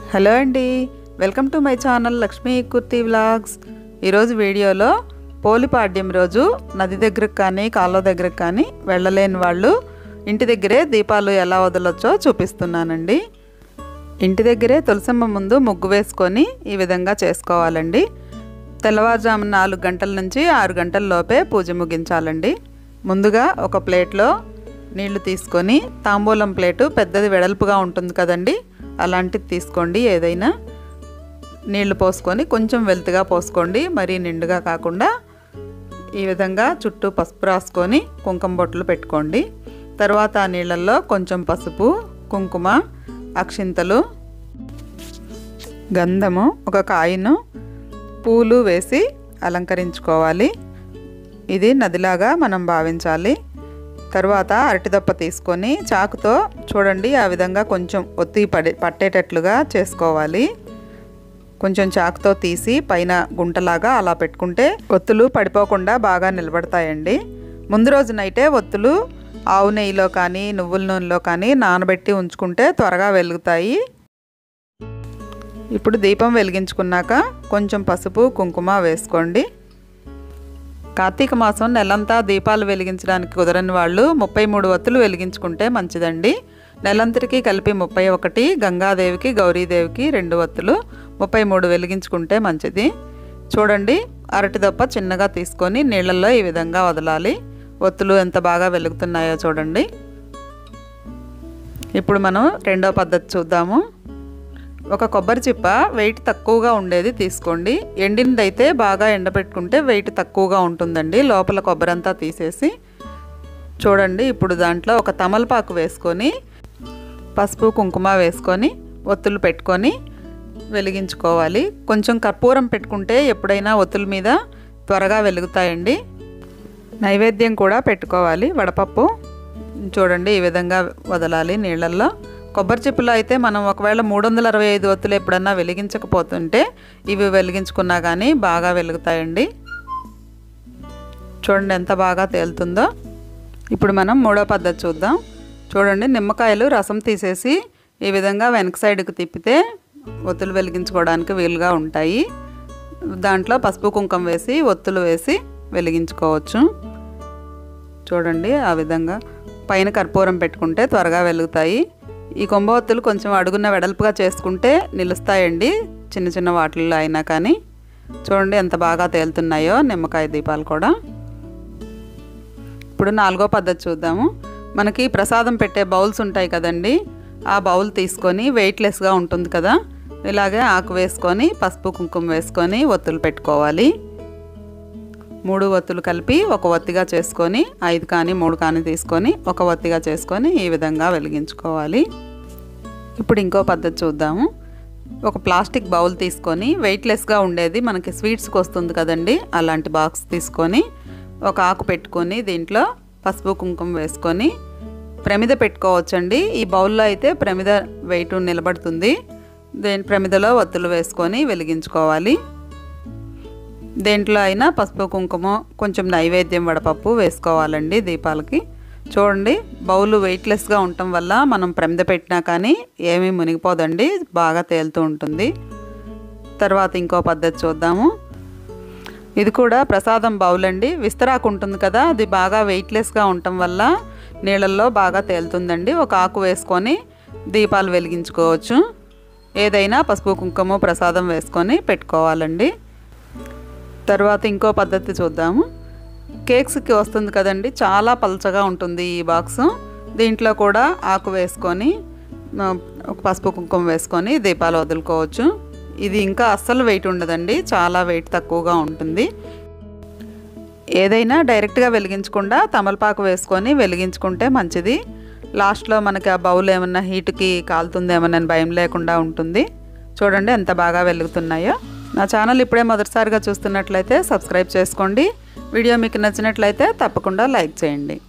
hello అండి welcome to my channel Lakshmi Kurthi vlogs ఈరోజు వీడియోలో పోలిపాడ్యం రోజు నది దగ్గరకు కానీ కాలువ దగ్గరకు కానీ వెళ్ళలేని వాళ్ళు ఇంటి దగ్గరే దీపాలు ఎలా వదలొచ్చో చూపిస్తున్నానండి ఇంటి దగ్గరే తులసమ్మ ముందు ముగ్గు వేసుకొని ఈ విధంగా చేసుకోవాలండి తెల్లవారుజామున నాలుగు గంటల నుంచి ఆరు గంటల లోపే పూజ ముగించాలండి ముందుగా ఒక ప్లేట్లో నీళ్లు తీసుకొని తాంబూలం ప్లేటు పెద్దది వెడల్పుగా ఉంటుంది కదండి అలాంటిది తీసుకోండి ఏదైనా నీళ్లు పోసుకొని కొంచెం వెల్తిగా పోసుకోండి మరీ నిండుగా కాకుండా ఈ విధంగా చుట్టూ పసుపు రాసుకొని కుంకుమ బొట్లు పెట్టుకోండి తర్వాత ఆ నీళ్ళల్లో కొంచెం పసుపు కుంకుమ అక్షింతలు గంధము ఒక కాయను పూలు వేసి అలంకరించుకోవాలి ఇది నదిలాగా మనం భావించాలి తర్వాత అరటిదప్ప తీసుకొని చాకుతో చూడండి ఆ విధంగా కొంచెం ఒత్తి పడే పట్టేటట్లుగా చేసుకోవాలి కొంచెం చాకుతో తీసి పైన గుంటలాగా అలా పెట్టుకుంటే ఒత్తులు పడిపోకుండా బాగా నిలబడతాయండి ముందు రోజునైతే ఒత్తులు ఆవు నెయ్యిలో కానీ నువ్వుల నూనెలో కానీ నానబెట్టి ఉంచుకుంటే త్వరగా వెలుగుతాయి ఇప్పుడు దీపం వెలిగించుకున్నాక కొంచెం పసుపు కుంకుమ వేసుకోండి కార్తీక మాసం నెలంతా దీపాలు వెలిగించడానికి కుదరని వాళ్ళు ముప్పై మూడు వత్తులు వెలిగించుకుంటే మంచిదండి నెలంతటికి కలిపి ముప్పై ఒకటి గంగాదేవికి గౌరీదేవికి రెండు వత్తులు ముప్పై మూడు వెలిగించుకుంటే మంచిది చూడండి అరటిదప్ప చిన్నగా తీసుకొని నీళ్ళల్లో ఈ విధంగా వదలాలి ఒత్తులు ఎంత బాగా వెలుగుతున్నాయో చూడండి ఇప్పుడు మనం రెండో పద్ధతి చూద్దాము ఒక కొబ్బరి చిప్ప వెయిట్ తక్కువగా ఉండేది తీసుకోండి ఎండినదైతే బాగా ఎండబెట్టుకుంటే వెయిట్ తక్కువగా ఉంటుందండి లోపల కొబ్బరి అంతా తీసేసి చూడండి ఇప్పుడు దాంట్లో ఒక తమలపాకు వేసుకొని పసుపు కుంకుమ వేసుకొని ఒత్తులు పెట్టుకొని వెలిగించుకోవాలి కొంచెం కర్పూరం పెట్టుకుంటే ఎప్పుడైనా ఒత్తుల మీద త్వరగా వెలుగుతాయండి నైవేద్యం కూడా పెట్టుకోవాలి వడపప్పు చూడండి ఈ విధంగా వదలాలి నీళ్ళల్లో కొబ్బరి చిప్పులో అయితే మనం ఒకవేళ మూడు వందల అరవై ఐదు ఒత్తులు ఎప్పుడన్నా వెలిగించకపోతుంటే ఇవి వెలిగించుకున్నా కానీ బాగా వెలుగుతాయండి చూడండి ఎంత బాగా తేలుతుందో ఇప్పుడు మనం మూడో పద్ధతి చూద్దాం చూడండి నిమ్మకాయలు రసం తీసేసి ఈ విధంగా వెనక సైడ్కి తిప్పితే ఒత్తులు వెలిగించుకోవడానికి వీలుగా ఉంటాయి దాంట్లో పసుపు కుంకుమ వేసి ఒత్తులు వేసి వెలిగించుకోవచ్చు చూడండి ఆ విధంగా పైన కర్పూరం పెట్టుకుంటే త్వరగా వెలుగుతాయి ఈ కొంబవత్తులు కొంచెం అడుగున వెడల్పుగా చేసుకుంటే నిలుస్తాయండి చిన్న చిన్న వాటిల్లో అయినా కానీ చూడండి ఎంత బాగా తేలుతున్నాయో నిమ్మకాయ దీపాలు కూడా ఇప్పుడు నాలుగో పద్ధతి చూద్దాము మనకి ప్రసాదం పెట్టే బౌల్స్ ఉంటాయి కదండి ఆ బౌల్ తీసుకొని వెయిట్లెస్గా ఉంటుంది కదా ఇలాగే ఆకు వేసుకొని పసుపు కుంకుమ వేసుకొని ఒత్తులు పెట్టుకోవాలి మూడు ఒత్తులు కలిపి ఒక ఒత్తిగా చేసుకొని ఐదు కానీ మూడు కానీ తీసుకొని ఒక ఒత్తిగా చేసుకొని ఈ విధంగా వెలిగించుకోవాలి ఇప్పుడు ఇంకో పద్ధతి చూద్దాము ఒక ప్లాస్టిక్ బౌల్ తీసుకొని వెయిట్లెస్గా ఉండేది మనకి స్వీట్స్కి వస్తుంది కదండి అలాంటి బాక్స్ తీసుకొని ఒక ఆకు పెట్టుకొని దీంట్లో పసుపు కుంకుమ వేసుకొని ప్రమిద పెట్టుకోవచ్చండి ఈ బౌల్లో అయితే ప్రమిద వెయిట్ నిలబడుతుంది దేని ప్రమిదలో ఒత్తులు వేసుకొని వెలిగించుకోవాలి దేంట్లో అయినా పసుపు కుంకుమ కొంచెం నైవేద్యం వడపప్పు వేసుకోవాలండి దీపాలకి చూడండి బౌలు వెయిట్లెస్గా ఉండటం వల్ల మనం ప్రమిద పెట్టినా కానీ ఏమీ మునిగిపోదండి బాగా తేలుతూ ఉంటుంది తర్వాత ఇంకో పద్ధతి చూద్దాము ఇది కూడా ప్రసాదం బౌల్ అండి విస్తరాకు ఉంటుంది కదా అది బాగా వెయిట్లెస్గా ఉండటం వల్ల నీళ్ళల్లో బాగా తేలుతుందండి ఒక ఆకు వేసుకొని దీపాలు వెలిగించుకోవచ్చు ఏదైనా పసుపు కుంకుమ ప్రసాదం వేసుకొని పెట్టుకోవాలండి తర్వాత ఇంకో పద్ధతి చూద్దాము కేక్స్కి వస్తుంది కదండి చాలా పలచగా ఉంటుంది ఈ బాక్స్ దీంట్లో కూడా ఆకు వేసుకొని ఒక పసుపు కుంకుమ వేసుకొని దీపాలు వదులుకోవచ్చు ఇది ఇంకా అస్సలు వెయిట్ ఉండదండి చాలా వెయిట్ తక్కువగా ఉంటుంది ఏదైనా డైరెక్ట్గా వెలిగించకుండా తమలపాకు వేసుకొని వెలిగించుకుంటే మంచిది లాస్ట్లో మనకి ఆ బౌల్ ఏమన్నా హీట్కి కాలుతుందేమోనని భయం లేకుండా ఉంటుంది చూడండి ఎంత బాగా వెలుగుతున్నాయో నా ఛానల్ ఇప్పుడే మొదటిసారిగా చూస్తున్నట్లయితే సబ్స్క్రైబ్ చేసుకోండి వీడియో మీకు నచ్చినట్లయితే తప్పకుండా లైక్ చేయండి